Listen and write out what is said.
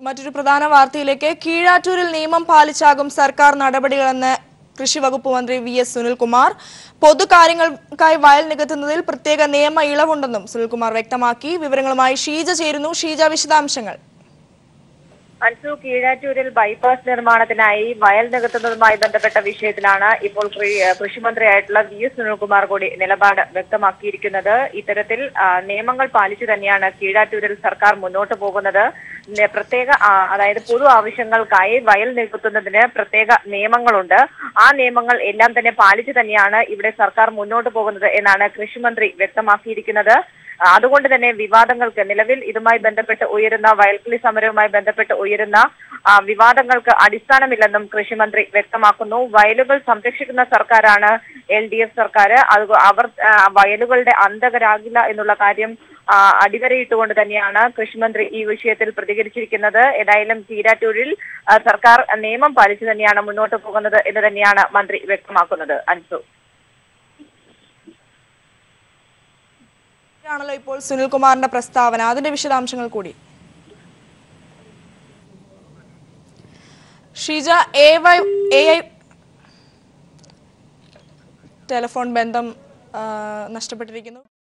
മറ്റൊരു പ്രധാന വാർത്തയിലേക്ക് കീഴാറ്റൂരിൽ നിയമം പാലിച്ചാകും സർക്കാർ നടപടികളെന്ന് കൃഷി വകുപ്പ് മന്ത്രി വി എസ് സുനിൽകുമാർ പൊതുകാര്യങ്ങൾക്കായി വയൽ നികത്തുന്നതിൽ പ്രത്യേക നിയമ ഇളവുണ്ടെന്നും സുനിൽകുമാർ വ്യക്തമാക്കി വിവരങ്ങളുമായി ഷീജ ചേരുന്നു ഷീജ വിശദാംശങ്ങൾ അൻസു കീഴാറ്റൂരിൽ ബൈപ്പാസ് നിർമ്മാണത്തിനായി വയൽ നികത്തുന്നതുമായി ബന്ധപ്പെട്ട വിഷയത്തിലാണ് ഇപ്പോൾ കൃ- കൃഷിമന്ത്രിയായിട്ടുള്ള വി എസ് സുനിൽകുമാർ കൂടി നിലപാട് വ്യക്തമാക്കിയിരിക്കുന്നത് ഇത്തരത്തിൽ ആ, നിയമങ്ങൾ പാലിച്ചു തന്നെയാണ് കീഴാറ്റൂരിൽ സർക്കാർ മുന്നോട്ട് പോകുന്നത് നെ- പ്രത്യേക ആ, അതായത് പൊതു ആവശ്യങ്ങൾക്കായി വയൽ നികത്തുന്നതിന് പ്രത്യേക നിയമങ്ങളുണ്ട് ആ നിയമങ്ങൾ എല്ലാം തന്നെ പാലിച്ചു തന്നെയാണ് ഇവിടെ സർക്കാർ മുന്നോട്ട് പോകുന്നത് എന്നാണ് കൃഷിമന്ത്രി വ്യക്തമാക്കിയിരിക്കുന്നത് ആ, അതുകൊണ്ട് തന്നെ വിവാദങ്ങൾക്ക് നിലവിൽ ഇതുമായി ബന്ധപ്പെട്ട് ഉയരുന്ന വയൽക്കിളി സമരവുമായി ബന്ധപ്പെട്ട് ഉയരുന്ന ആ, വിവാദങ്ങൾക്ക് അടിസ്ഥാനമില്ലെന്നും കൃഷിമന്ത്രി വ്യക്തമാക്കുന്നു വയലുകൾ സംരക്ഷിക്കുന്ന സർക്കാരാണ് എൽ ഡി എഫ് സർക്കാർ അത് അവർ ആ, വയലുകളുടെ അന്തകരാകില്ല എന്നുള്ള കാര്യം ആ, അടിവരയിട്ടുകൊണ്ട് തന്നെയാണ് കൃഷിമന്ത്രി ഈ വിഷയത്തിൽ പ്രതികരിച്ചിരിക്കുന്നത് ഏതായാലും തീരാറ്റൂരിൽ ആ, സർക്കാർ നിയമം പാലിച്ചു തന്നെയാണ് മുന്നോട്ട് പോകുന്നത് എന്ന് തന്നെയാണ് മന്ത്രി വ്യക്തമാക്കുന്നത് അൻസു ആണല്ലോ ഇപ്പോൾ സുനിൽകുമാറിന്റെ പ്രസ്താവന അതിന്റെ വിശദാംശങ്ങൾ കൂടി Sheeja A Y A I telephone ബന്ധം ആ, നഷ്ടപ്പെട്ടിരിക്കുന്നു